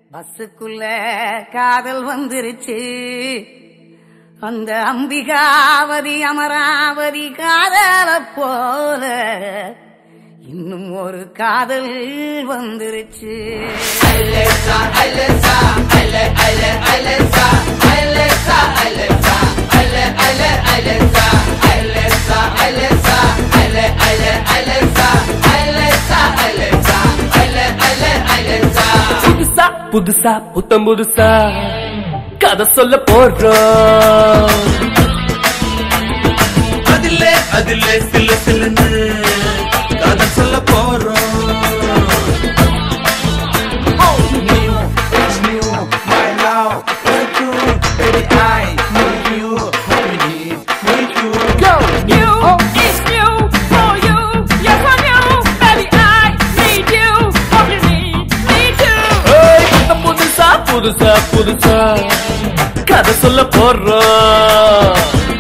பஸ்ஸுக்குள்ள காதல் வந்துருச்சு அந்த அம்பிகாவதி அமராவதி காதல போல இன்னும் ஒரு காதல் வந்துருச்சு புதுசா புதுசா புத்தம் புதுசா கதை சொல்ல போறோம் அதிலே அதிலே சில சிலன்னு கதை சொல்ல போறோம் New, it's new, my love, thank you, baby, I need you, we need, need you. You, it's you, for you, yes I knew, baby I need you, hope you need me too. ஏய், புத்தம் புதுசா புதுசா புதுசா கதை சொல்ல போறோம்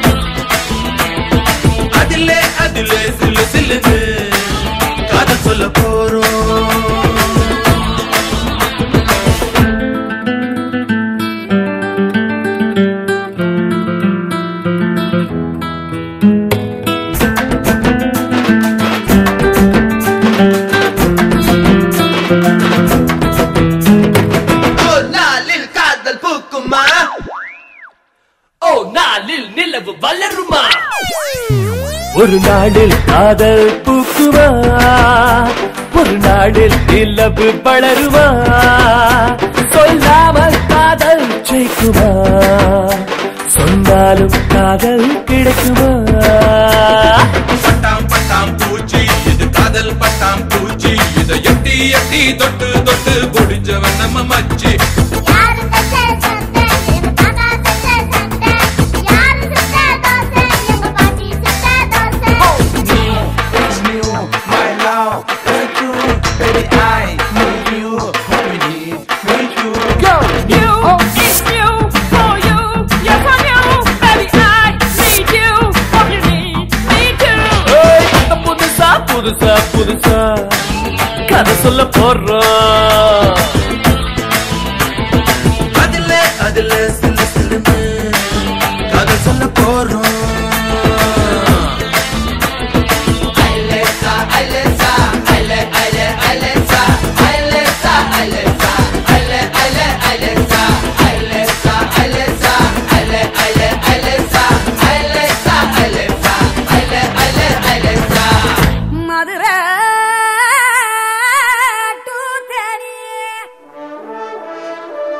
அதிலே அதிலே சில சிலன்னு கதை சொல்ல போறோம் ஒரு நாளில் காதல் பூக்குமா ஓ நாளில் நிலவு வளருமா ஒரு நாளில் காதல் பூக்குமா ஒரு நாளில் நிலவு வளருமா சொல்லாமல் காதல் ஜெயிக்குமா சொன்னாலும் காதல் கிடைக்குமா பட்டாம் பட்டாம் பூச்சி இது காதல் பட்டாம் பூச்சி இதை எட்டி எட்டி தொட்டு தொட்டு முடிஞ்சவன் நம்ம மச்சி